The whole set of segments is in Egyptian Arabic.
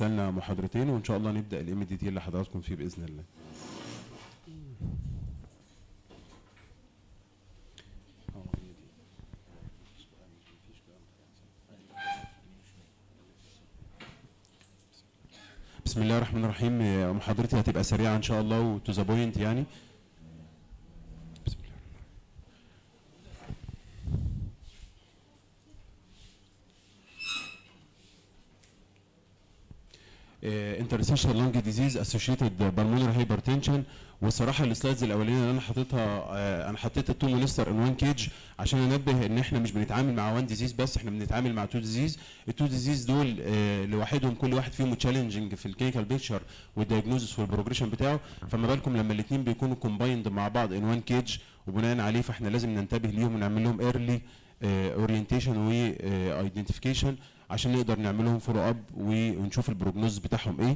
لنا محاضرتين وان شاء الله نبدا الام دي تي اللي حضراتكم فيه باذن الله بسم الله الرحمن الرحيم محاضرتي هتبقى سريعه ان شاء الله وتو ذا بوينت يعني بسم الله انترسيشن لونج ديزيز اسوشيتد بالمونري هايبرتنشن والصراحه السلايدز الاولانيه اللي انا حاططها آه، انا حطيت التو مونستر ان وان كيج عشان انبه ان احنا مش بنتعامل مع وان ديزيز بس احنا بنتعامل مع تو ديزيز التو ديزيز دول آه، لوحدهم كل واحد فيهم تشالنجنج في الكلينيكال بيكتشر والدايجنوزس والبروجريشن بتاعه فما بالكم لما الاثنين بيكونوا كومبايند مع بعض ان وان كيج وبناء عليه فاحنا لازم ننتبه ليهم ونعمل لهم ايرلي اورينتيشن وايدنتيفيكيشن عشان نقدر نعمل لهم فولو اب ونشوف البروجنوز بتاعهم ايه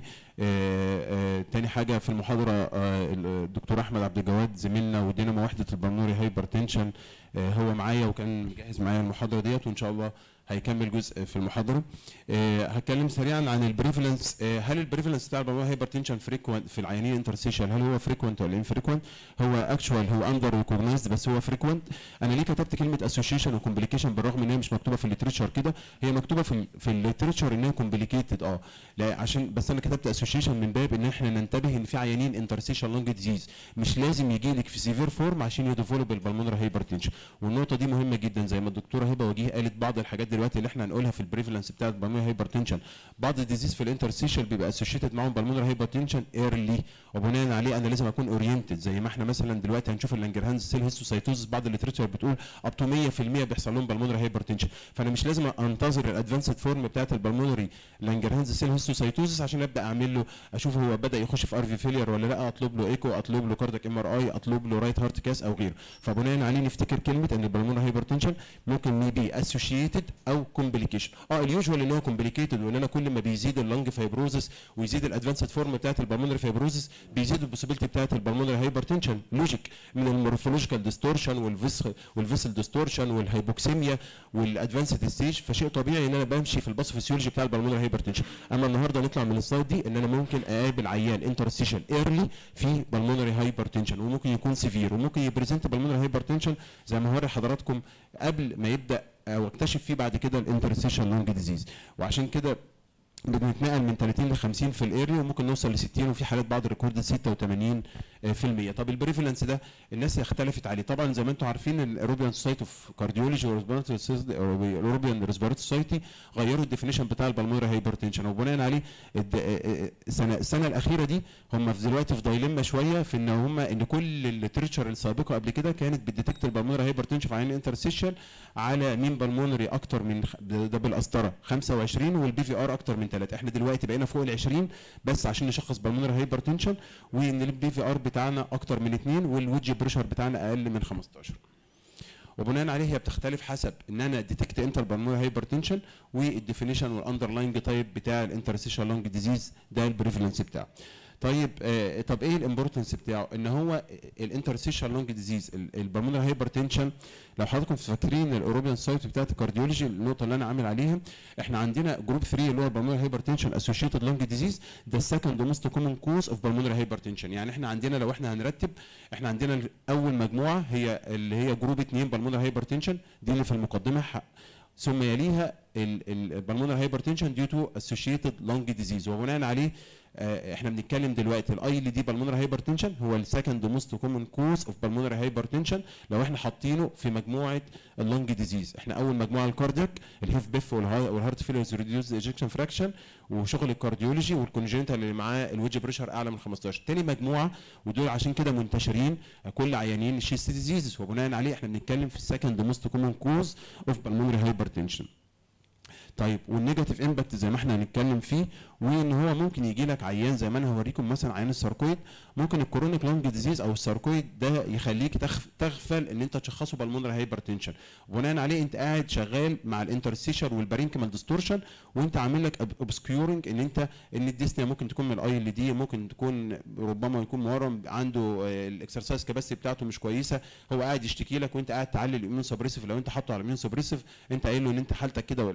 آه، آه، تاني حاجه في المحاضره آه، الدكتور احمد عبد الجواد زميلنا ودينامو وحده البلمونري هايبرتنشن هو معايا وكان مجهز معايا المحاضره ديت وان شاء الله هيكمل جزء في المحاضره آه، هتكلم سريعا عن البريفلنس آه، هل البريفلنس بتاع البلمونري هايبرتنشن فريكوينت في العيانين انترسيشن هل هو فريكوينت ولا انفريكوينت هو اكشوال هو اندر ريكوجنايزد بس هو فريكوينت انا ليه كتبت كلمه اسوشيشن وكومبليكيشن بالرغم ان هي مش مكتوبه في الليتريتشر كده هي مكتوبه في ال في الليتريتشر ان هي كومبليكيتد اه لا عشان بس انا كتبت اسوشيشن من باب ان احنا ننتبه ان في عيانين انترسيشن لونج ديزيز مش لازم يجي لك في سيفير فورم عشان يديفلوب البلمونري هايبرتنشن والنقطه دي مهمه جدا زي ما الدكتوره هبه وجيه قالت بعض الحاجات دلوقتي اللي احنا هنقولها في البريفلنس بتاعت البلمونري هايبرتنشن بعض الديزيز في الانترسيشن بيبقى اسوشيتد معاهم بالمونري هايبرتنشن ايرلي وبناء عليه انا لازم اكون اورينتد زي ما احنا مثلا دلوقتي هنشوف اللانجرهانز سيل هيستوسايتوزس بعض الليتريتشر بتقول اب تو 100% بيحصل لهم بالمونري هايبرتنشن فانا مش لازم انتظر الادفانسد فورم بتاعت البلمونري لانجرهانز سيل هيستوسايتوزس عشان ابدا اعمل له اشوف هو بدا يخش في ار في فيلير ولا لا اطلب له ايكو اطلب له كاردك ام ار اي اطلب له رايت هارت كاس او غيره فبناء عليه نفتكر كلمه ان البلمونري هايبرتنشن ممكن بي اسوشيتد او كومبليكيشن اه اليوجوال ان هو كومبليكيتد وان انا كل ما بيزيد اللنج فايبروزس ويزيد الادفانسد فورم بتاعت البلمونري فايبروزس بيزيد البوسيبيلتي بتاعت البلمونري هايبرتنشن لوجيك من المورفولوجيكال ديستورشن والفيس والفيسل ديستورشن والهايبوكسيميا والادفانسد ستيج فشيء طبيعي ان انا بمشي في الباثوفيسيولوجي بتاع البلمونري هايبرتنشن اما النهارده نطلع من السلايد دي ان انا ممكن اقابل عيان انترستيشن ايرلي في بالمونري هايبرتنشن وممكن يكون سيفير وممكن يبريزنت بالمونري هايبرتنشن زي ما هوري حضراتكم قبل ما يبدا او اكتشف فيه بعد كده الانترستيشن لونج ديزيز وعشان كده بنتنقل من 30 ل 50 في الاريا وممكن نوصل ل 60 وفي حالات بعض ريكورد 86 في المية طب البريفلنس ده الناس اختلفت عليه طبعا زي ما انتم عارفين الاوروبيان سوسايتي اوف كارديولوجي والاوروبيان ريسبيراتوري سوسايتي غيروا الديفينيشن بتاع البلمونري هايبرتنشن وبناء عليه الد- السنه السنه الاخيره دي هم في دلوقتي في دايلما شويه في ان هم ان كل الليترشر السابقه قبل كده كانت بتديتكت البلمونري هايبرتنشن في عين انترسيشن على مين بالمونري اكتر من خ- ده ده بالقسطره 25 والبي في ار اكتر من 3 احنا دلوقتي بقينا فوق ال 20 بس عشان نشخص بالمونري هايبرتنشن وان البي في ار بتاعنا اكتر من 2 والويدج بريشر بتاعنا اقل من 15 وبناء عليه هي بتختلف حسب ان انا ديتكت انتر بالمونري هايبرتنشن والديفينيشن والاندرلاينج تايب بتاع الانترستيشن لونج ديزيز ده البريفلنس بتاعه طيب آه طب ايه الامبورتنس بتاعه ان هو الانترستيشن لونج ديزيز البالمونري هايبرتنشن لو حضراتكم فاكرين الاوروبيان سايت بتاعت الكارديولوجي النقطه اللي انا عامل عليها احنا عندنا جروب 3 اللي هو البالمونري هايبرتنشن اسوشيتد لونج ديزيز ده السكند موست كومن كوز اوف بالمونري هايبرتنشن يعني احنا عندنا لو احنا هنرتب احنا عندنا اول مجموعه هي اللي هي جروب 2 بالمونري هايبرتنشن دي اللي في المقدمه ح- ثم يليها البالمونري هايبرتنشن ديو تو اسوشيتد لونج ديزيز وبناء عليه آه، احنا بنتكلم دلوقتي الاي ال دي بالمونري هايبرتنشن هو السكند موست كومن كوز اوف بالمونري هايبرتنشن لو احنا حاطينه في مجموعه اللونج ديزيز احنا اول مجموعه الكاردياك الهيف بيف والهارت فيلرز ريديوز ايجكشن فراكشن وشغل الكارديولوجي والكونجنتال اللي معاه الويدج بريشر اعلى من 15 تاني مجموعه ودول عشان كده منتشرين كل عيانين الشيست ديزيز وبناء عليه احنا بنتكلم في السكند موست كومن كوز اوف بالمونري هايبرتنشن طيب والنيجاتيف امباكت زي ما احنا هنتكلم فيه وان هو ممكن يجي لك عيان زي ما انا هوريكم مثلا عيان الساركويد ممكن الكرونيك لونج ديزيز او الساركويد ده يخليك تخف تغفل ان انت تشخصه بالمونري هايبرتنشن وبناء عليه انت قاعد شغال مع الانترستيشر والبارينكيمال ديستورشن وانت عامل لك اوبسكيورنج ان انت ان الديسنيا ممكن تكون من الاي ال دي ممكن تكون ربما يكون مورم عنده الاكسرسايز كباسيتي بتاعته مش كويسه هو قاعد يشتكي لك وانت قاعد تعلي الاميون سبريسيف لو انت حاطه على الاميون سبريسيف انت قايل له ان انت حالتك كده والاخر وانت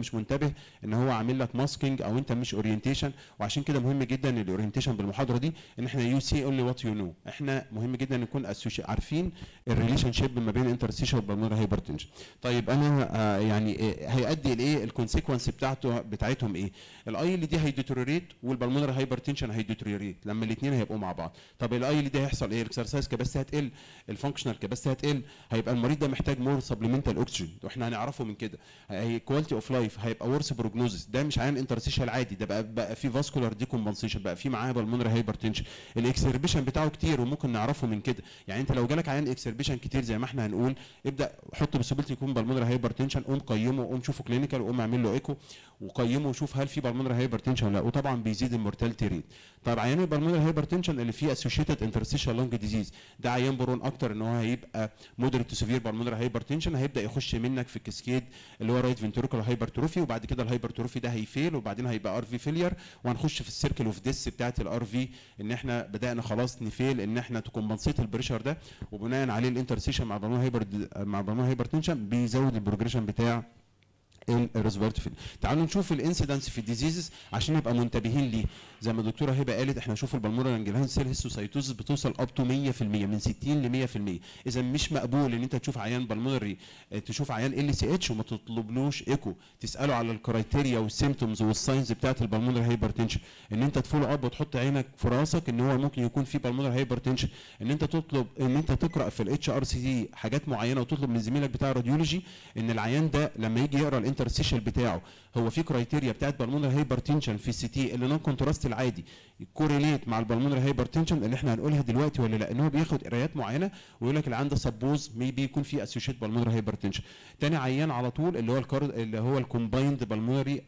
مش منتبه ان هو عامل لك ماسكينج او انت مش اورينتيشن وعشان كده مهم جدا الاورينتيشن بالمحاضره دي ان احنا يو سي اونلي وات يو نو احنا مهم جدا نكون associate- عارفين الريليشن شيب ما بين انترستيشن والبلمونري هايبرتنشن طيب انا آه يعني آه، هيؤدي لايه الكونسيكونس بتاعته بتاعتهم ايه الاي ال دي هيديتوريريت والبلمونري هايبرتنشن هيديتوريريت لما الاثنين هيبقوا مع بعض طب الاي ال دي هيحصل ايه الاكسرسايز كباسيتي هتقل الفانكشنال كباسيتي هتقل هيبقى المريض ده محتاج مور سبلمنتال اوكسجين واحنا هنعرفه من كده هي كواليتي اوف لايف هيبقى ورس بروجنوزس ده مش عيان انترستيشال عادي ده بقى بقى في فاسكولار ديكومبنسيشن بقى في معاه بالمونري هايبرتنشن الاكسربيشن بتاعه كتير وممكن نعرفه من كده يعني انت لو جالك عيان اكسربيشن كتير زي ما احنا هنقول ابدا حط بوسيبيلتي يكون بالمونري هايبرتنشن قوم قيمه قوم شوفه كلينيكال وقوم اعمل له ايكو وقيمه وشوف هل في بالمونري هايبرتنشن ولا لا وطبعا بيزيد المورتاليتي ريت طب عيان البالمونري هايبرتنشن اللي فيه اسوشيتد انترستيشال لونج ديزيز ده عيان برون اكتر ان هو هيبقى مودريت تو سيفير بالمونري هايبرتنشن هيبدا يخش منك في الكسكيد اللي هو رايت فنتريكولار هايبرتروفي وبعد كده الهايبرتروفي ده هيفيل وبعدين هيبقى ار في فيلير وهنخش في السيركل اوف ديس بتاعت الار في ان احنا بدانا خلاص نفيل ان احنا تكمبنسيت البريشر ده وبناء عليه الانترسيشن مع بالمونري هايبر مع بالمونري هايبرتنشن بيزود البروجريشن بتاع الريسبيرتوفيل تعالوا نشوف الانسيدنس في الديزيزز عشان نبقى منتبهين ليه زي ما الدكتوره هبه قالت احنا نشوف البلمونري انجلهان سيل هيستوسايتوزس بتوصل اب تو 100% من 60 ل 100% اذا مش مقبول ان انت تشوف عيان بالمونري تشوف عيان ال سي اتش وما تطلبلوش ايكو تساله على الكرايتيريا والسيمتومز والساينز بتاعت البلمونري هايبرتنشن ان انت تفولو اب وتحط عينك في راسك ان هو ممكن يكون في بالمونري هايبرتنشن ان انت تطلب ان انت تقرا في الاتش ار سي دي حاجات معينه وتطلب من زميلك بتاع الراديولوجي ان العيان ده لما يجي يقرا الانترستيشال بتاعه هو في كرايتيريا بتاعت بالمونري هايبرتنشن في السي تي اللي نون كونتراست العادي كوريليت مع البلمونري هايبرتنشن اللي احنا هنقولها دلوقتي ولا لا ان هو بياخد قرايات معينه ويقول لك العيان ده سبوز ميبي يكون في اسوشيت بالمونري هايبرتنشن تاني عيان على طول اللي هو الكار اللي هو الكومبايند بالمونري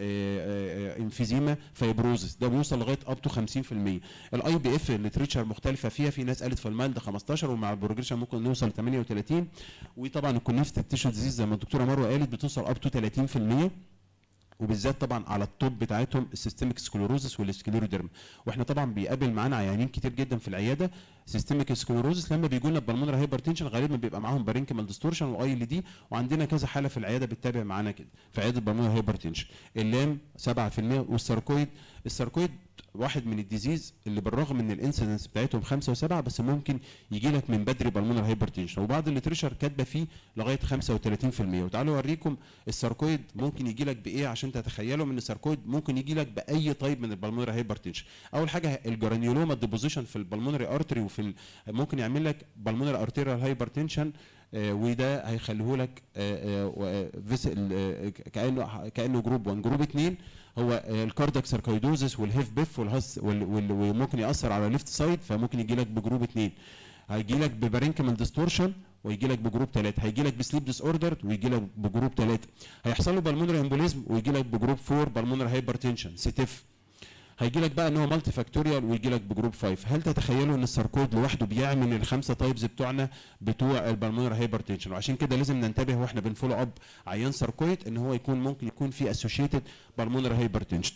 انفيزيما فايبروزس ده بيوصل لغايه اب تو 50% الاي بي اف الليتريتشر مختلفه فيها في ناس قالت في المالد 15 ومع البروجريشن ممكن نوصل ل 38 وطبعا الكونيفتد تيشو ديزيز زي ما الدكتوره مروه قالت بتوصل اب تو 30% وبالذات طبعا على التوب بتاعتهم السيستميك سكلوروزس والسكليروديرم واحنا طبعا بيقابل معانا عيانين كتير جدا في العياده سيستميك سكلوروزس لما بيجوا لنا بالمونري هايبرتنشن غالبا بيبقى معاهم بارينكيمال ديستورشن واي ال دي وعندنا كذا حاله في العياده بتتابع معانا كده في عياده بالمونري هايبرتنشن اللام 7% والساركويد الساركويد واحد من الديزيز اللي بالرغم ان الانسيدنس بتاعتهم خمسة وسبعة بس ممكن يجي لك من بدري بالمونر هايبرتنشن وبعض الليترشر كاتبه فيه لغايه 35% وتعالوا اوريكم الساركويد ممكن يجي لك بايه عشان تتخيلوا ان الساركويد ممكن يجي لك باي طيب من البلمونري هايبرتنشن اول حاجه الجرانيولوما ديبوزيشن في البلمونري ارتري وفي ال- ممكن يعمل لك بالمونري ارتيريال هايبرتنشن آه، وده هيخليه لك آه، آه، آه، فيس- آه، كانه كانه جروب 1 جروب 2 هو الكاردك ساركويدوزس والهيف بيف والهس وال- وال- وممكن ياثر على الليفت سايد فممكن يجي لك بجروب 2 هيجي لك ببارينكيمال ديستورشن ويجي لك بجروب 3 هيجي لك بسليب ديس اوردر ويجي لك بجروب 3 هيحصل له بالمونري امبوليزم ويجي لك بجروب 4 بالمونري هايبرتنشن سيتيف هيجي لك بقى ان هو مالتي فاكتوريال ويجي لك بجروب 5 هل تتخيلوا ان الساركويد لوحده بيعمل الخمسه تايبز بتوعنا بتوع البلمونري هايبرتنشن وعشان كده لازم ننتبه واحنا بنفولو اب عيان ساركويد ان هو يكون ممكن يكون فيه اسوشيتد بالمونري هايبرتنشن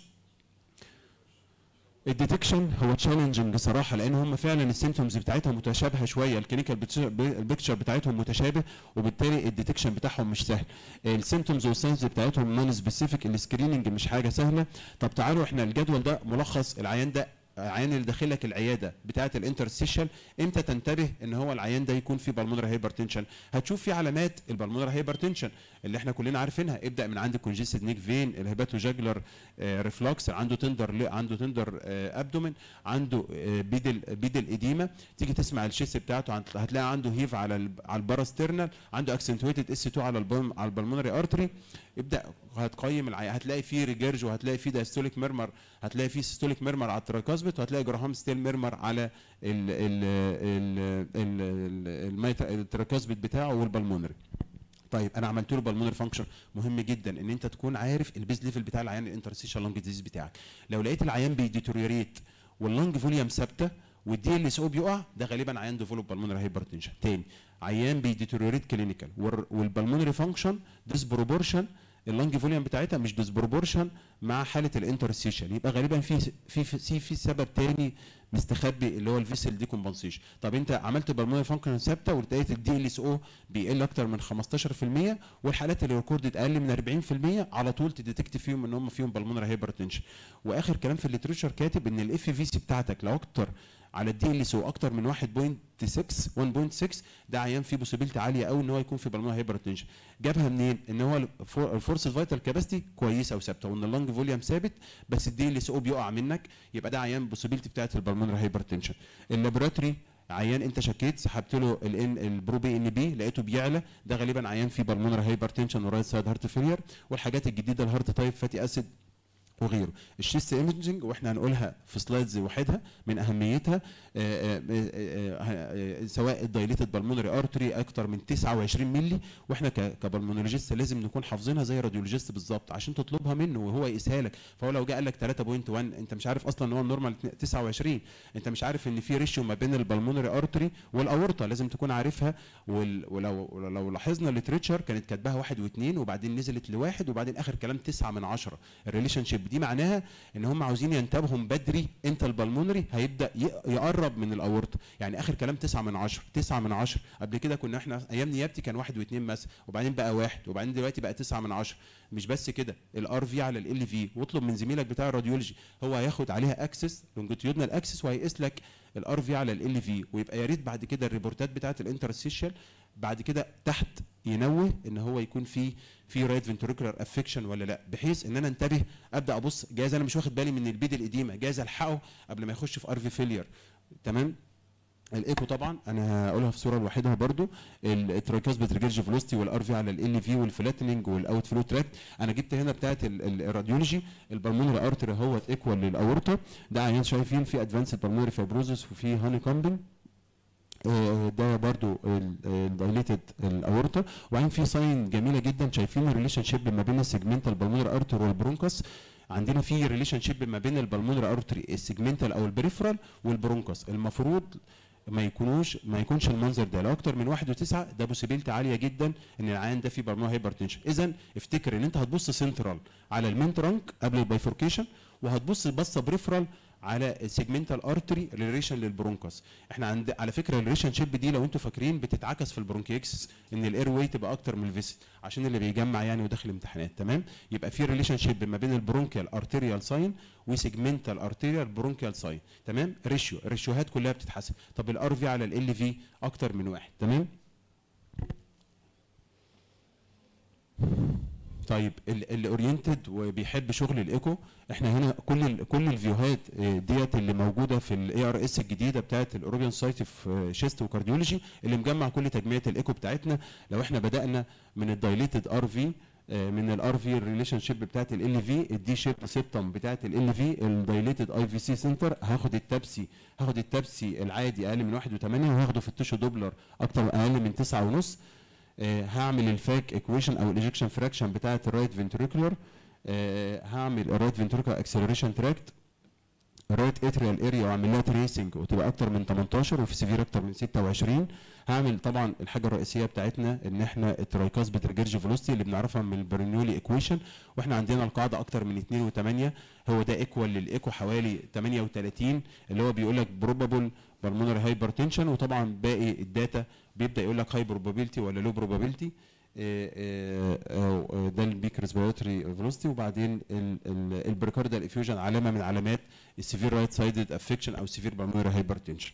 الديتكشن هو تشالنجنج صراحه لان هم فعلا السيمتومز بتاعتهم متشابهه شويه الكلينيكال البيكتشر بتاعتهم متشابه وبالتالي الديتكشن بتاعهم مش سهل السيمتومز والساينز بتاعتهم نون سبيسيفيك السكريننج مش حاجه سهله طب تعالوا احنا الجدول ده ملخص العيان ده العيان اللي داخل لك العياده بتاعه الانترستيشال امتى تنتبه ان هو العيان ده يكون فيه بالمونري هايبرتنشن هتشوف فيه علامات البالمونري هايبرتنشن اللي احنا كلنا عارفينها ابدا من عند كونجستد نيك فين الهيباتو جاجلر ريفلكس عنده تندر عنده تندر ابدومين عنده آه، بيدل بيدل اديما تيجي تسمع الشيس بتاعته عن- هتلاقي عنده هيف على ال- على الباراسترنال عنده اكسنتويتد اس 2 على البلم على البلمونري ارتري ابدا هتقيم العيان هتلاقي فيه ريجيرج وهتلاقي فيه دايستوليك ميرمر هتلاقي فيه سيستوليك ميرمر على التراكاسبت وهتلاقي جراهام ستيل ميرمر على ال ال ال ال الميت- التراكاسبت بتاعه والبلمونري طيب انا عملت له بالمونري فانكشن مهم جدا ان انت تكون عارف البيز ليفل بتاع العيان الانترستيشال لونج ديزيز بتاعك لو لقيت العيان بيديتوريوريت واللونج فوليوم ثابته والدي ال اس او بيقع ده غالبا عيان ديفلوب بالمونري هايبرتنشن تاني عيان بيديتوريوريت كلينيكال والبالمونري فانكشن ديسبروبورشن اللونج فوليوم بتاعتها مش ديسبروبورشن مع حاله الانترستيشن يبقى غالبا في في في, في سبب تاني مستخبي اللي هو الفيسل دي كومبنسيشن طب انت عملت بالمونري فانكشن ثابته ولقيت الدي ال اس او بيقل اكتر من 15% والحالات اللي ريكوردد اقل من 40% على طول تديتكت فيهم ان هم فيهم بالمونري هايبرتنشن واخر كلام في الليترشر كاتب ان الاف في سي بتاعتك لو اكتر على الدي ال اس او اكتر من 1.6 1.6 ده عيان فيه بوسيبيلتي عاليه قوي ان هو يكون في بالمونري هايبرتنشن جابها منين ان هو الفورس فيتال كاباسيتي كويسه وثابته وان اللنج فوليوم ثابت بس الدي ال اس او بيقع منك يبقى ده عيان بوسيبيلتي بتاعت البالمونري هايبرتنشن اللابوراتوري عيان انت شكيت سحبت له الان البرو بي ان بي لقيته بيعلى ده غالبا عيان فيه بالمونري هايبرتنشن ورايت سايد هارت فيلير والحاجات الجديده الهارت تايب فاتي اسيد وغيره الشيست ايمجنج واحنا هنقولها في سلايدز وحدها من اهميتها آآ آآ آآ سواء الدايليتد بالمونري ارتري اكتر من 29 مللي واحنا كبالمونولوجيست لازم نكون حافظينها زي راديولوجيست بالظبط عشان تطلبها منه وهو يقيسها لك فهو لو جه قال لك 3.1 انت مش عارف اصلا ان هو النورمال 29 انت مش عارف ان في ريشيو ما بين البالمونري ارتري والاورطه لازم تكون عارفها ولو لو لاحظنا الليتريتشر كانت كاتباها واحد واثنين وبعدين نزلت لواحد وبعدين اخر كلام 9 من 10 الريليشن شيب دي معناها ان هم عاوزين ينتبهوا بدري انت البلمونري هيبدا يقرب من الاورطه يعني اخر كلام 9 من 10 9 من 10 قبل كده كنا احنا ايام نيابتي كان واحد واثنين مثلا وبعدين بقى واحد وبعدين دلوقتي بقى 9 من 10 مش بس كده الار في على ال في واطلب من زميلك بتاع الراديولوجي هو هياخد عليها اكسس لونجيتيودنال اكسس وهيقيس لك الار في على ال في ويبقى يا ريت بعد كده الريبورتات بتاعه الانترستيشال بعد كده تحت ينوه ان هو يكون في في رايت فنتريكولار افكشن ولا لا بحيث ان انا انتبه ابدا ابص جايز انا مش واخد بالي من البيد القديمه جايز الحقه قبل ما يخش في ار في فيلير تمام الايكو طبعا انا هقولها في صوره لوحدها برضو الترايكاس بترجرج فيلوستي والار في على ال في والفلاتننج والاوت فلو تراكت انا جبت هنا بتاعه الراديولوجي البلمونري ارتري اهوت ايكوال للاورطه ده عيان شايفين في ادفانس بالمونري فايبروزس وفي هاني كومبن ده برضو الدايليتد الاورطه وبعدين في ساين جميله جدا شايفين الريليشن شيب ما بين السيجمنتال بالمونري ارتر والبرونكس عندنا في ريليشن شيب ما بين البالمونري ارتري السيجمنتال او البريفرال والبرونكس المفروض ما يكونوش ما يكونش المنظر ده لو اكتر من واحد وتسعة ده بوسيبيلتي عاليه جدا ان العيان ده فيه بالمونري هايبرتنشن اذا افتكر ان انت هتبص سنترال على المين ترانك قبل البايفوركيشن وهتبص بصه بريفرال على السيجمنتال ارتري ريليشن للبرونكس احنا عند على فكره الريليشن شيب دي لو انتوا فاكرين بتتعكس في البرونكيكس ان الاير واي تبقى اكتر من الفيسيت عشان اللي بيجمع يعني وداخل امتحانات تمام يبقى في ريليشن شيب ما بين البرونكيال ارتريال ساين وسيجمنتال ارتريال برونكيال ساين تمام ريشيو الريشيوهات كلها بتتحسب طب الار في على ال في اكتر من واحد تمام طيب اللي اورينتد وبيحب شغل الايكو احنا هنا كل ال كل الفيوهات ديت اللي موجوده في الاي ار اس الجديده بتاعه الاوروبيان سايت في شيست وكارديولوجي اللي مجمع كل تجميع الايكو بتاعتنا لو احنا بدانا من الدايليتد ار في من الار في الريليشن شيب بتاعت ال في الدي شيب سيبتم بتاعت ال في الدايليتد اي في سي سنتر هاخد التابسي هاخد التابسي العادي اقل من 1.8 وهاخده في التشو دوبلر اكتر اقل من 9 ونص آه هعمل الفاك ايكويشن او الايجكشن فراكشن بتاعه الرايت فنتريكولار آه هعمل الرايت فنتريكولار اكسلريشن تراكت الرايت اتريال اريا واعمل لها تريسنج وتبقى اكتر من 18 وفي سيفير اكتر من 26 هعمل طبعا الحاجه الرئيسيه بتاعتنا ان احنا الترايكاس بترجرج فيلوستي اللي بنعرفها من البرنولي ايكويشن واحنا عندنا القاعده اكتر من 2 و8 هو ده ايكوال للايكو حوالي 38 اللي هو بيقول لك بروبابل بالمونري هايبرتنشن وطبعا باقي الداتا بيبدا يقول لك هاي بروبابيلتي ولا لو بروبابيلتي ده البيك ريسبيراتوري فيلوستي وبعدين البريكاردال افيوجن علامه من علامات السيفير رايت سايدد افكشن او سيفير بالمونري هايبرتنشن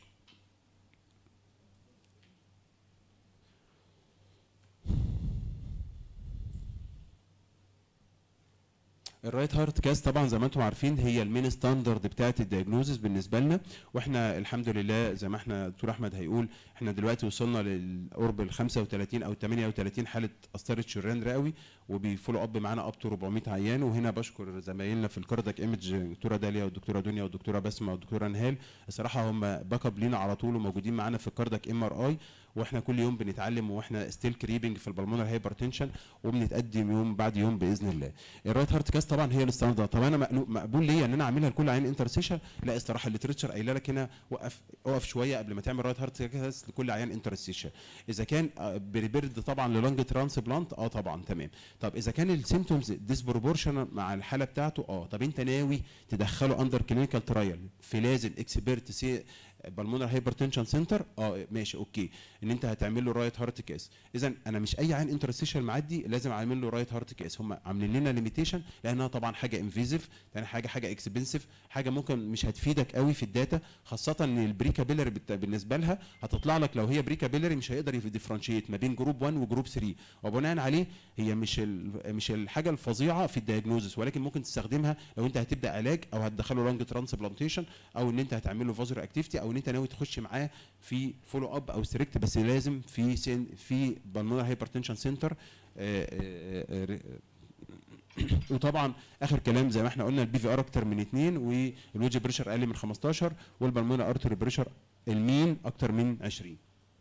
الرايت هارت كاس طبعا زي ما انتم عارفين هي المين ستاندرد بتاعه الدياجنوزس بالنسبه لنا واحنا الحمد لله زي ما احنا دكتور احمد هيقول احنا دلوقتي وصلنا للقرب ال 35 او 38 حاله قسطره شريان رئوي وبيفولو اب معانا اب تو 400 عيان وهنا بشكر زمايلنا في الكاردك ايمج الدكتوره داليا والدكتوره دنيا والدكتوره بسمه والدكتوره نهال الصراحه هم باك اب لينا على طول وموجودين معانا في الكاردك ام ار اي واحنا كل يوم بنتعلم واحنا ستيل كريبنج في البلمونر هايبرتنشن وبنتقدم يوم بعد يوم باذن الله الرايت هارت كاست طبعا هي الستاندرد طب انا مقلو- مقبول ليا ان انا اعملها لكل عين انترستيشن لا الصراحه الليترشر قايله لك هنا وقف اقف شويه قبل ما تعمل رايت هارت كاس لكل عيان انترستيشن اذا كان بريبيرد طبعا للونج ترانسبلانت اه طبعا تمام طب اذا كان السيمتومز ديسبروبورشن مع الحاله بتاعته اه طب انت ناوي تدخله اندر كلينيكال ترايل في لازم اكسبيرت سي بالمونر هايبرتنشن سنتر اه ماشي اوكي ان انت هتعمل له رايت هارت كيس اذا انا مش اي عين انترستيشن معدي لازم اعمل له رايت هارت كيس هم عاملين لنا ليميتيشن لانها طبعا حاجه انفيزيف ثاني حاجه حاجه اكسبنسيف حاجه ممكن مش هتفيدك قوي في الداتا خاصه ان البريكا بيلري بالنسبه لها هتطلع لك لو هي بريكا بيلري مش هيقدر يديفرنشيت ما بين جروب 1 وجروب 3 وبناء عليه هي مش ال- مش الحاجه الفظيعه في الدايجنوزس ولكن ممكن تستخدمها لو انت هتبدا علاج او هتدخله لونج ترانسبلانتيشن او ان انت هتعمل له فازر اكتيفيتي او ان انت ناوي تخش معاه في فولو اب او ستريكت بس لازم في سن في بالمونر هايبرتنشن سنتر وطبعا اخر كلام زي ما احنا قلنا البي في ار اكتر من 2 والويدج بريشر اقل من 15 والبالمونر ارتري بريشر المين اكتر من 20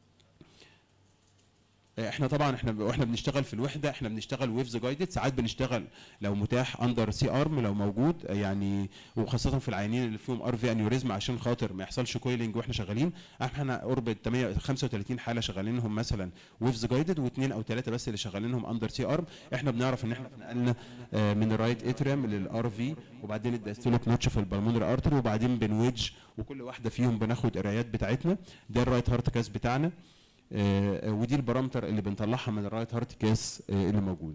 احنا طبعا احنا واحنا بنشتغل في الوحده احنا بنشتغل ويفز جايدد ساعات بنشتغل لو متاح اندر سي ارم لو موجود يعني وخاصه في العيانين اللي فيهم ار في انيوريزم عشان خاطر ما يحصلش كويلنج واحنا شغالين احنا قرب 8 35 حاله شغالينهم مثلا ويفز جايدد واثنين او ثلاثه بس اللي شغالينهم اندر سي ارم احنا بنعرف ان احنا نقلنا آه، من الرايت اتريم للار في وبعدين الدايستوليك نوتش في البلمونر ارتري وبعدين بنويدج وكل واحده فيهم بناخد قرايات بتاعتنا ده الرايت هارت كاس بتاعنا آه، آه، ودي البارامتر اللي بنطلعها من الرايت هارت كيس آه، اللي موجود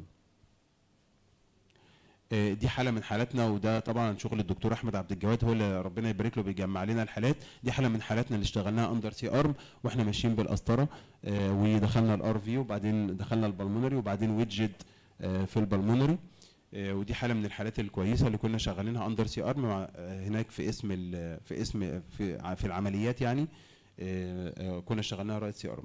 آه، دي حاله من حالاتنا وده طبعا شغل الدكتور احمد عبد الجواد هو اللي ربنا يبارك له بيجمع لنا الحالات دي حاله من حالاتنا اللي اشتغلناها اندر سي ارم واحنا ماشيين بالقسطره آه، ودخلنا الار في وبعدين دخلنا البلمونري وبعدين ويدجت آه، في البلمونري آه، ودي حاله من الحالات الكويسه اللي كنا شغالينها اندر سي ارم مع آه، هناك في اسم ال- في اسم في ع- في العمليات يعني آه، آه، كنا شغالناها رايت سي ارم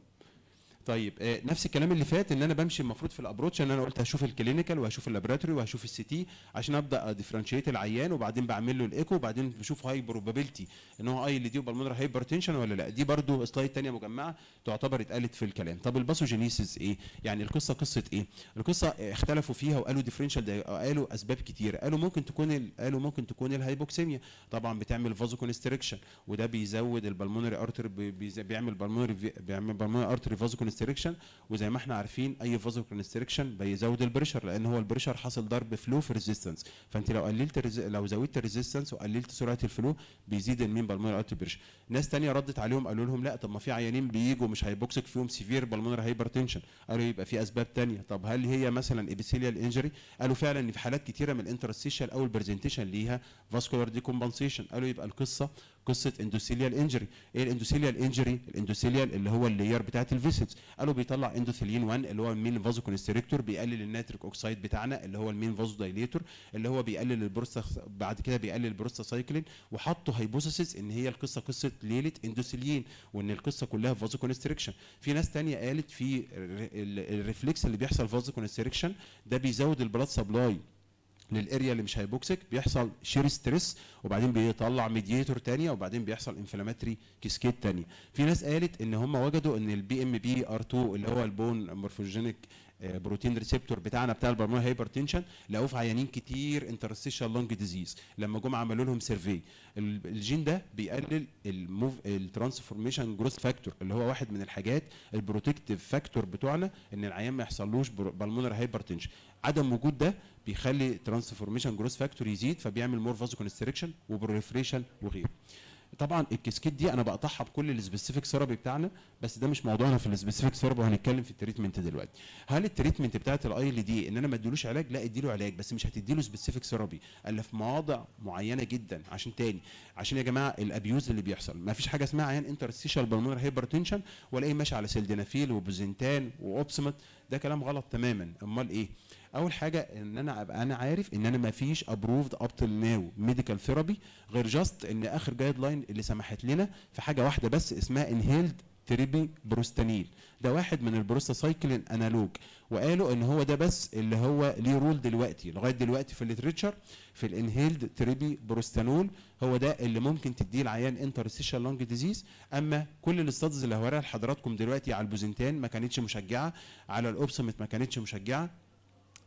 طيب آه، نفس الكلام اللي فات ان انا بمشي المفروض في الابروتش ان انا قلت هشوف الكلينيكال وهشوف اللابراتوري وهشوف السي تي عشان ابدا اديفرنشيت العيان وبعدين بعمل له الايكو وبعدين بشوف هاي بروبابيلتي ان هو اي اللي دي بالمونر هايبرتنشن ولا لا دي برضو سلايد تانية مجمعه تعتبر اتقالت في الكلام طب الباثوجينيسيس ايه يعني القصه قصه ايه القصه آه، اختلفوا فيها وقالوا ديفرنشال قالوا اسباب كتير قالوا ممكن تكون ال- قالوا ممكن تكون الهايبوكسيميا طبعا بتعمل فازو كونستريكشن وده بيزود البلمونري ارتري بيعمل بالمونري بيعمل بالمونري ارتري فازو كونستريكشن وزي ما احنا عارفين اي فازو كونستريكشن بيزود البريشر لان هو البريشر حاصل ضرب فلو في ريزيستنس فانت لو قللت الريز- لو زودت الريزيستنس وقللت سرعه الفلو بيزيد المين بالمونري ارتري بريشر ناس تانية ردت عليهم قالوا لهم لا طب ما في عيانين بيجوا مش هيبوكسك فيهم سيفير بالمونري هايبرتنشن قالوا يبقى في اسباب تانية طب هل هي مثلا ابيثيليال انجري قالوا فعلا ان في حالات كتيره من الانترستيشال او البرزنتيشن ليها فاسكولار ديكومبنسيشن قالوا يبقى القصه قصه اندوثيليال انجري ايه الاندوثيليال انجري الاندوثيليال اللي هو اللير بتاعت الفيسيتس قالوا بيطلع اندوثيلين 1 اللي هو المين فازو كونستريكتور بيقلل النيتريك اوكسيد بتاعنا اللي هو المين فازو دايليتور اللي هو بيقلل البروستا بعد كده بيقلل البروستا سايكلين وحطوا هايبوثيسيس ان هي القصه قصه ليله اندوثيلين وان القصه كلها فازو كونستريكشن في ناس تانية قالت في ال- ال- الريفلكس اللي بيحصل فازو كونستريكشن ده بيزود البلاد سبلاي للاريا اللي مش هيبوكسك بيحصل شير ستريس وبعدين بيطلع ميدياتور تانية وبعدين بيحصل انفلاماتري كيسكيت تانية في ناس قالت ان هم وجدوا ان البي ام بي ار 2 اللي هو البون مورفوجينيك بروتين ريسبتور بتاعنا بتاع البرمونة هايبرتنشن لقوه في عيانين كتير انترستيشال لونج ديزيز لما جم عملوا لهم سيرفي الجين ده بيقلل الموف الترانسفورميشن جروث فاكتور اللي هو واحد من الحاجات البروتكتيف فاكتور بتوعنا ان العيان ما يحصلوش بالمونر هايبرتنشن عدم وجود ده بيخلي ترانسفورميشن جروث فاكتور يزيد فبيعمل مور فازو كونستريكشن وبروليفريشن وغيره طبعا الكسكيت دي انا بقطعها بكل السبيسيفيك ثيرابي بتاعنا بس ده مش موضوعنا في السبيسيفيك ثيرابي وهنتكلم في التريتمنت دلوقتي هل التريتمنت بتاعت الاي ال دي ان انا ما اديلوش علاج لا اديله علاج بس مش هتديله سبيسيفيك ثيرابي الا في مواضع معينه جدا عشان تاني عشان يا جماعه الابيوز اللي بيحصل ما فيش حاجه اسمها عيان انترستيشال بالمونر هايبرتنشن ولا ايه ماشي على سيلدينافيل وبوزنتان واوبسمت ده كلام غلط تماما امال ايه اول حاجه ان انا ابقى انا عارف ان انا ما فيش ابروفد اب تل ناو ميديكال ثيرابي غير جاست ان اخر جايد لاين اللي سمحت لنا في حاجه واحده بس اسمها انهيلد تريبي بروستانيل ده واحد من البروستاسايكلين انالوج وقالوا ان هو ده بس اللي هو ليه رول دلوقتي لغايه دلوقتي في الليتريتشر في الانهيلد تريبي بروستانول هو ده اللي ممكن تديه العيان انترستيشال لونج ديزيز اما كل الاستادز اللي هوريها لحضراتكم دلوقتي على البوزنتان ما كانتش مشجعه على الاوبسمت ما كانتش مشجعه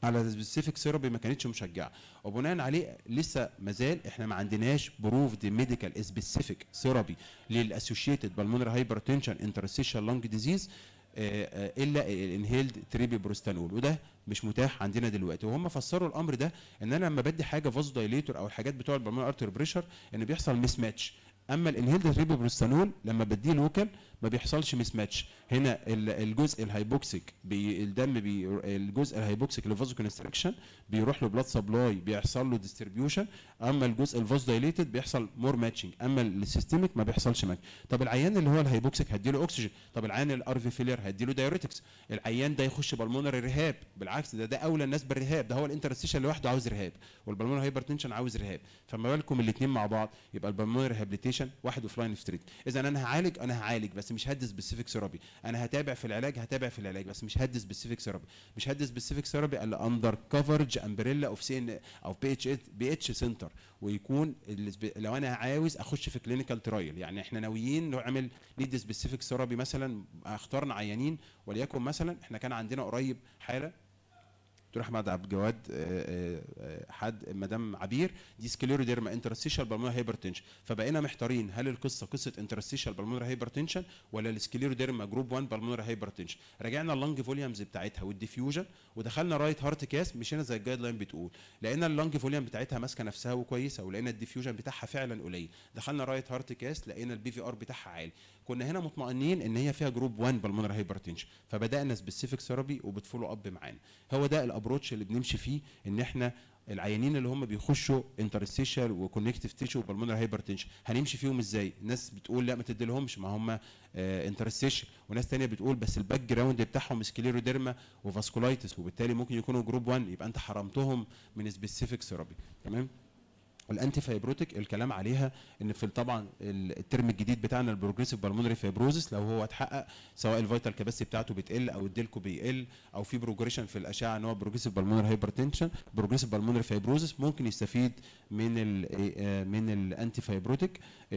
على السبيسيفيك ثيرابي ما كانتش مشجعه وبناء عليه لسه مازال احنا ما عندناش بروفد ميديكال سبيسيفيك ثيرابي للاسوشيتد بالمونري هايبرتنشن انترستيشال لونج ديزيز الا الانهيلد تريبي بروستانول وده مش متاح عندنا دلوقتي وهم فسروا الامر ده ان انا لما بدي حاجه فاز دايليتور او الحاجات بتوع البلمونري ارتر بريشر ان بيحصل مس ماتش اما الانهيلد تريبي بروستانول لما بديه لوكال ما بيحصلش مس ماتش هنا ال- الجزء الهايبوكسيك بي الدم بي الجزء الهايبوكسيك اللي فازو كونستريكشن بيروح له بلاد سبلاي بيحصل له ديستريبيوشن اما الجزء الفاز دايليتد بيحصل مور ماتشنج اما السيستميك ما بيحصلش ماتش طب العيان اللي هو الهايبوكسيك هديله اكسجين طب العيان الار في فيلير هديله دايوريتكس العيان ده يخش بالمونري ريهاب بالعكس ده ده اولى الناس بالرهاب ده هو الانترستيشن لوحده عاوز رهاب والبلمونري هايبرتنشن عاوز رهاب فما بالكم الاثنين مع بعض يبقى البلمونري ريهابيليتيشن واحد اوف لاين ستريت اذا انا هعالج انا هعالج بس مش هدي سبيسيفيك ثيرابي انا هتابع في العلاج هتابع في العلاج بس مش هدي سبيسيفيك ثيرابي مش هدي سبيسيفيك ثيرابي الا اندر كفرج امبريلا اوف سي ان او بي اتش بي اتش سنتر ويكون السب- لو انا عاوز اخش في كلينيكال ترايل يعني احنا ناويين نعمل ندي سبيسيفيك ثيرابي مثلا اختارنا عيانين وليكن مثلا احنا كان عندنا قريب حاله دكتور احمد عبد الجواد آه، آه، آه، حد مدام عبير دي سكليروديرما انترستيشال بالمونري هايبرتنشن فبقينا محتارين هل القصه قصه انترستيشال بالمونري هايبرتنشن ولا السكليروديرما جروب 1 بالمونري هايبرتنشن راجعنا اللنج فوليومز بتاعتها والديفيوجن ودخلنا رايت هارت كاس مشينا زي الجايد لاين بتقول لقينا اللنج فوليوم بتاعتها ماسكه نفسها وكويسه ولقينا الديفيوجن بتاعها فعلا قليل دخلنا رايت هارت كاس لقينا البي في ار بتاعها عالي كنا هنا مطمئنين ان هي فيها جروب 1 بالمونري هايبرتنشن فبدانا سبيسيفيك ثيرابي وبتفولو اب معانا هو ده الابروتش اللي بنمشي فيه ان احنا العيانين اللي هم بيخشوا انترستيشال وكونكتيف تيشو وبالمونري هايبرتنشن هنمشي فيهم ازاي ناس بتقول لا ما تديلهمش ما هم انترستيشن وناس تانية بتقول بس الباك جراوند بتاعهم سكليروديرما وفاسكولايتس وبالتالي ممكن يكونوا جروب 1 يبقى انت حرمتهم من سبيسيفيك ثيرابي تمام الانتي فايبروتيك الكلام عليها ان في طبعا الترم الجديد بتاعنا البروجريسيف بالمونري فايبروزس لو هو اتحقق سواء الفيتال كاباسيتي بتاعته بتقل او الديلكو بيقل او في بروجريشن في الاشعه ان هو بروجريسيف بالمونري هايبرتنشن بروجريسيف بالمونري فايبروزس ممكن يستفيد من ال من الانتي فايبروتيك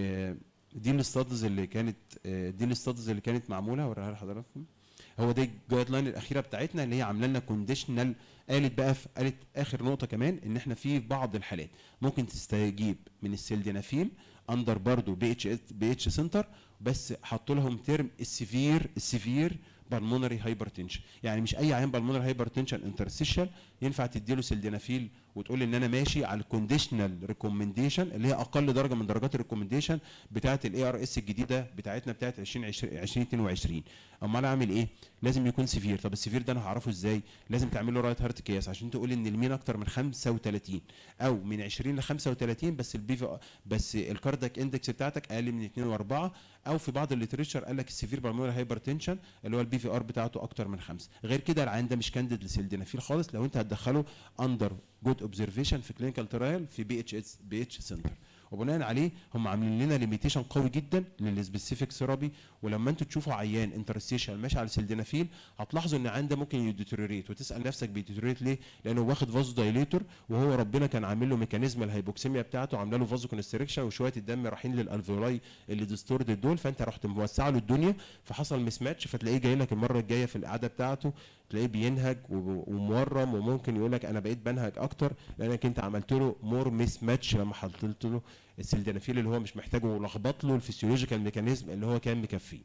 دي الاستادز اللي كانت آه، دي الاستادز اللي كانت معموله اوريها لحضراتكم هو دي الجايد لاين الاخيره بتاعتنا اللي هي عامله لنا كونديشنال قالت بقى في قالت اخر نقطه كمان ان احنا في بعض الحالات ممكن تستجيب من السيلدينافيل اندر برضو بي اتش بي اتش سنتر بس حطوا لهم ترم السيفير السيفير بالمونري هايبرتنشن يعني مش اي عيان بالمونري هايبرتنشن انترستيشال ينفع تديله سيلدينافيل وتقول ان انا ماشي على الكونديشنال ريكومنديشن اللي هي اقل درجه من درجات الريكومنديشن بتاعه الاي ار اس الجديده بتاعتنا بتاعه 2020 2022 امال اعمل ايه لازم يكون سيفير طب السيفير ده انا هعرفه ازاي لازم تعمل له رايت هارت كيس عشان تقول ان المين اكتر من 35 او من 20 ل 35 بس البي في بس الكاردك اندكس بتاعتك اقل من 2 و4 او في بعض الليتريتشر قال لك السيفير بالمونري هايبرتنشن اللي هو البي في ار بتاعته اكتر من 5 غير كده العيان ده مش كانديد لسيلدينافيل خالص لو انت هتدخله اندر جود اوبزرفيشن في كلينيكال ترايل في بي اتش اس بي اتش سنتر وبناء عليه هم عاملين لنا ليميتيشن قوي جدا للسبيسيفيك ثيرابي ولما انتوا تشوفوا عيان انترستيشال ماشي على سيلدينافيل هتلاحظوا ان العيان ده ممكن يديتوريت وتسال نفسك بيديتوريت ليه؟ لانه واخد فازو دايليتور وهو ربنا كان عامل له ميكانيزم الهايبوكسيميا بتاعته عامله له فازو كونستريكشن وشويه الدم رايحين للالفيولاي اللي ديستورد دول فانت رحت موسع له الدنيا فحصل مس ماتش فتلاقيه جاي لك المره الجايه في القعده بتاعته تلاقيه بينهج و- ومورم وممكن يقول لك انا بقيت بنهج اكتر لانك انت عملت له مور ميس ماتش لما حطيت له السلدنافيل اللي هو مش محتاجه ولخبط له الفسيولوجيكال ميكانيزم اللي هو كان مكفيه.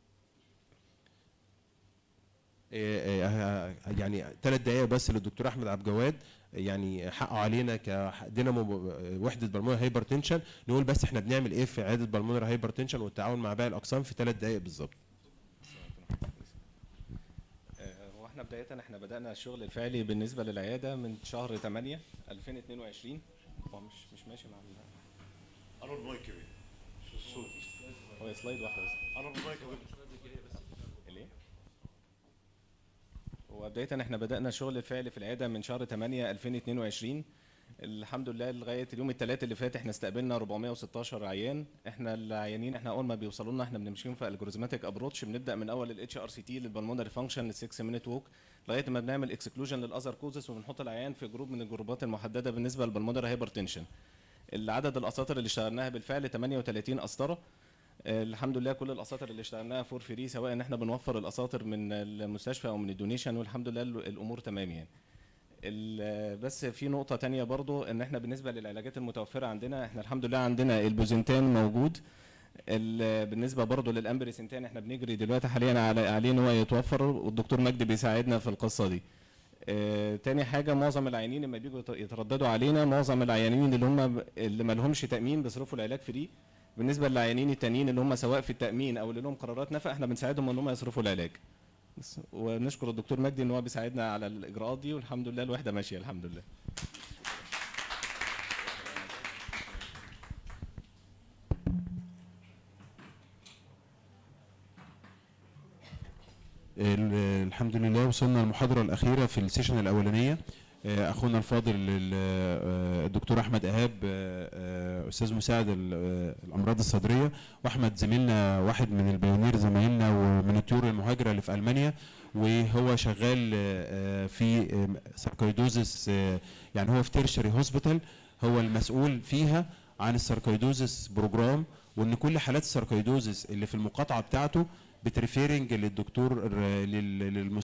إيه إيه يعني ثلاث دقائق بس للدكتور احمد عبد الجواد يعني حقه علينا كدينامو وحده بالمونري هايبرتنشن نقول بس احنا بنعمل ايه في عياده بالمونري هايبرتنشن والتعاون مع باقي الاقسام في ثلاث دقائق بالظبط. آه، هو احنا بداية احنا بدأنا الشغل الفعلي بالنسبة للعيادة من شهر 8 2022 هو مش مش ماشي مع ال- قرب المايك يا بيه. الصوت هو سلايد واحدة بس قرب المايك يا بيه. الايه؟ هو بداية احنا بدأنا الشغل الفعلي في العيادة من شهر 8 2022 الحمد لله لغاية اليوم الثلاث اللي فات احنا استقبلنا 416 عيان احنا العيانين احنا اول ما بيوصلوا لنا احنا بنمشيهم في الجوريزماتيك ابروتش بنبدا من اول الاتش ار سي تي للبلمونري فانكشن لل 6 مينيت ووك لغايه ما بنعمل اكسكلوجن للاذر كوزس وبنحط العيان في جروب من الجروبات المحدده بالنسبه للبلمونري هايبرتنشن العدد الاساطر اللي اشتغلناها بالفعل 38 قسطره آه، الحمد لله كل الاساطر اللي اشتغلناها فور فري سواء ان احنا بنوفر الاساطر من المستشفى او من الدونيشن والحمد لله ال- الامور تمام يعني ال- بس في نقطة تانية برضو ان احنا بالنسبة للعلاجات المتوفرة عندنا احنا الحمد لله عندنا البوزنتان موجود ال- بالنسبة برضو للامبريسنتان احنا بنجري دلوقتي حاليا على عليه ان هو يتوفر والدكتور مجدي بيساعدنا في القصة دي آه، تاني حاجة معظم العيانين لما بيجوا يت- يترددوا علينا معظم العيانين اللي هم اللي ما لهمش تأمين بيصرفوا العلاج فري بالنسبة للعيانين التانيين اللي هم سواء في التأمين او اللي لهم قرارات نفقة احنا بنساعدهم ان هم يصرفوا العلاج بس ونشكر الدكتور مجدي ان هو بيساعدنا على الاجراءات دي والحمد لله الوحده ماشيه الحمد لله ال- الحمد لله وصلنا للمحاضرة الأخيرة في السيشن الأولانية آه، أخونا الفاضل ال- آه، الدكتور أحمد إيهاب آه، آه، أستاذ مساعد ال- آه، الأمراض الصدرية وأحمد زميلنا واحد من البيونير زمايلنا ومن الطيور المهاجرة اللي في ألمانيا وهو شغال آه، آه، في ساركويدوزس يعني هو في تيرشري هوسبيتال هو المسؤول فيها عن الساركويدوزس بروجرام وان كل حالات الساركويدوزس اللي في المقاطعه بتاعته بتريفيرنج للدكتور الر- لل- للمستشفى